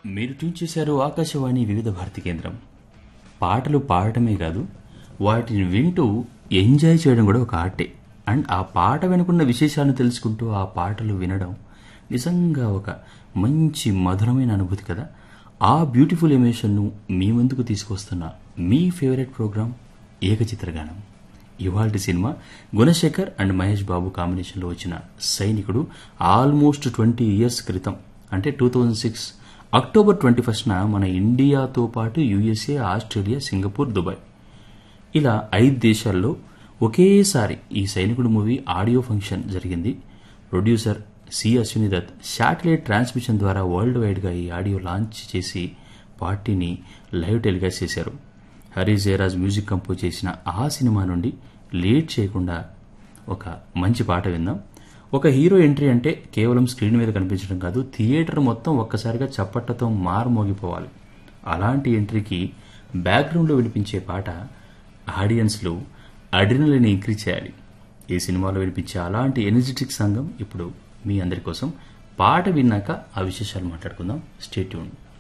మీరు ట్యూన్ చేశారు ఆకాశవాణి వివిధ భారతి కేంద్రం పాటలు పాడటమే కాదు వాటిని వింటూ ఎంజాయ్ చేయడం కూడా ఒక ఆర్టే అండ్ ఆ పాట వెనుకున్న విశేషాలను తెలుసుకుంటూ ఆ పాటలు వినడం నిజంగా ఒక మంచి మధురమైన అనుభూతి కదా ఆ బ్యూటిఫుల్ ఎమోషన్ను మీ ముందుకు తీసుకొస్తున్న మీ ఫేవరెట్ ప్రోగ్రాం ఏకచిత్రగానం ఇవాల్టి సినిమా గుణశేఖర్ అండ్ మహేష్ బాబు కాంబినేషన్లో వచ్చిన సైనికుడు ఆల్మోస్ట్ ట్వంటీ ఇయర్స్ క్రితం అంటే two thousand six October twenty ఫస్ట్న మన ఇండియాతో పాటు యుఎస్ఏ ఆస్ట్రేలియా సింగపూర్ దుబాయ్ ఇలా ఐదు దేశాల్లో ఒకేసారి ఈ సైనికుడు మూవీ ఆడియో ఫంక్షన్ జరిగింది producer C Ashwini Dutt satellite transmission ద్వారా వరల్డ్ వైడ్గా ఈ ఆడియో లాంచ్ చేసి పార్టీని లైవ్ టెలికాస్ట్ చేశారు హరి జయరాజ్ మ్యూజిక్ కంపోజ్ చేసిన ఆ సినిమా నుండి లేట్ చేయకుండా ఒక మంచి పాట విందాం ఒక హీరో ఎంట్రీ అంటే కేవలం స్క్రీన్ మీద కనిపించడం కాదు థియేటర్ మొత్తం ఒక్కసారిగా చప్పట్లతో మారుమోగిపోవాలి అలాంటి ఎంట్రీకి బ్యాక్గ్రౌండ్లో వినిపించే పాట ఆడియన్స్లో అడ్రినల్ని ఇంక్రీజ్ చేయాలి ఈ సినిమాలో వినిపించే అలాంటి ఎనర్జెటిక్ సంఘం ఇప్పుడు మీ అందరి కోసం పాట విన్నాక ఆ విశేషాలు మాట్లాడుకుందాం స్టేట్యూన్